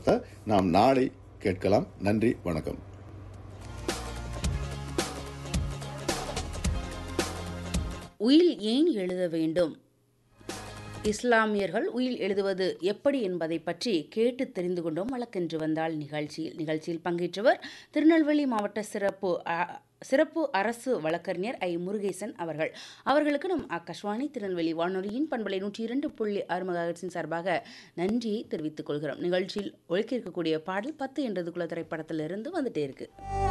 விவாதத்தை நாம் நாளை கேட்கலாம் நன்றி வணக்கம் உயில் ஏன் எழுத வேண்டும் இஸ்லாமியர்கள் உயில் எழுதுவது எப்படி என்பதை பற்றி கேட்டு தெரிந்து கொண்டோம் வழக்கென்று வந்தால் நிகழ்ச்சியில் நிகழ்ச்சியில் பங்கேற்றவர் திருநெல்வேலி மாவட்ட சிறப்பு அ- சிறப்பு அரசு வழக்கறிஞர் ஐ முருகேசன் அவர்கள் அவர்களுக்கு நம் ஆகாஷ்வாணி திருநெல்வேலி வானொலியின் பண்பலை நூற்றி இரண்டு புள்ளி ஆறு மெகாஹெர்ட்ஸின் சார்பாக நன்றியை தெரிவித்துக் கொள்கிறோம் நிகழ்ச்சியில் ஒழுக்கியிருக்கக்கூடிய பாடல் பத்து என்றதுக்குள்ள திரைப்படத்திலிருந்து வந்துட்டே இருக்கு